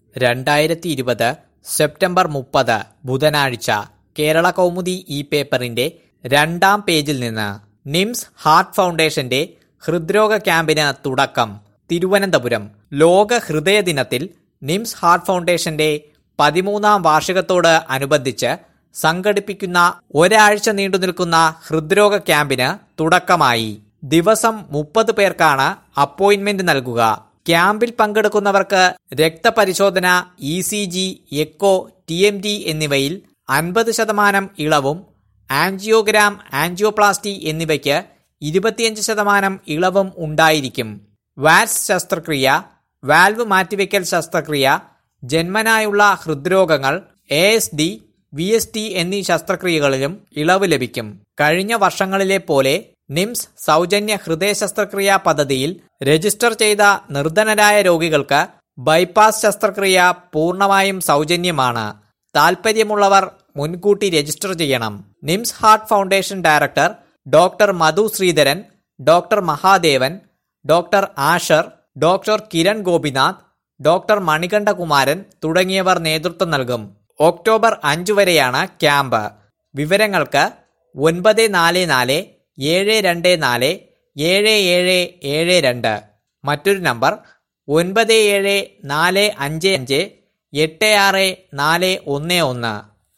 രണ്ടായിരത്തി ഇരുപത് സെപ്റ്റംബർ മുപ്പത് ബുധനാഴ്ച കേരള കൗമുദി ഈ പേപ്പറിന്റെ രണ്ടാം പേജിൽ നിന്ന് നിംസ് ഹാർട്ട് ഫൗണ്ടേഷന്റെ ഹൃദ്രോഗ ക്യാമ്പിന് തുടക്കം തിരുവനന്തപുരം ലോക ഹൃദയ ദിനത്തിൽ നിംസ് ഹാർട്ട് ഫൗണ്ടേഷന്റെ പതിമൂന്നാം വാർഷികത്തോട് അനുബന്ധിച്ച് സംഘടിപ്പിക്കുന്ന ഒരാഴ്ച നീണ്ടുനിൽക്കുന്ന ഹൃദ്രോഗ ക്യാമ്പിന് തുടക്കമായി ദിവസം മുപ്പത് പേർക്കാണ് അപ്പോയിന്റ്മെന്റ് നൽകുക ക്യാമ്പിൽ പങ്കെടുക്കുന്നവർക്ക് രക്തപരിശോധന E C G echo T M T എന്നിവയിൽ അൻപത് ശതമാനം ഇളവും ആൻജിയോഗ്രാം ആൻജിയോപ്ലാസ്റ്റി എന്നിവയ്ക്ക് ഇരുപത്തിയഞ്ച് ശതമാനം ഇളവും ഉണ്ടായിരിക്കും വാറ്റ്സ് ശസ്ത്രക്രിയ വാൽവ് മാറ്റിവെക്കൽ ശസ്ത്രക്രിയ ജന്മനായുള്ള ഹൃദ്രോഗങ്ങൾ A S D V S T എന്നീ ശസ്ത്രക്രിയകളിലും ഇളവ് ലഭിക്കും കഴിഞ്ഞ വർഷങ്ങളിലെ പോലെ നിംസ് സൗജന്യ ഹൃദയ ശസ്ത്രക്രിയാ പദ്ധതിയിൽ രജിസ്റ്റർ ചെയ്ത നിർധനരായ രോഗികൾക്ക് ബൈപ്പാസ് ശസ്ത്രക്രിയ പൂർണ്ണമായും സൗജന്യമാണ് താൽപ്പര്യമുള്ളവർ മുൻകൂട്ടി രജിസ്റ്റർ ചെയ്യണം NIMS heart foundation director doctor Madhu Sreedharan doctor Mahadevan doctor Asher doctor Kiran Gopinath doctor Manikandakumaran തുടങ്ങിയവർ നേതൃത്വം നൽകും ഒക്ടോബർ അഞ്ചു വരെയാണ് ക്യാമ്പ് വിവരങ്ങൾക്ക് ഒൻപത് നാല് നാല് ഏഴ് രണ്ട് നാല് ഏഴ് ഏഴ് ഏഴ് രണ്ട് മറ്റൊരു നമ്പർ ഒൻപത് ഏഴ് നാല് അഞ്ച് അഞ്ച് എട്ട് ആറ് നാല് ഒന്ന് ഒന്ന്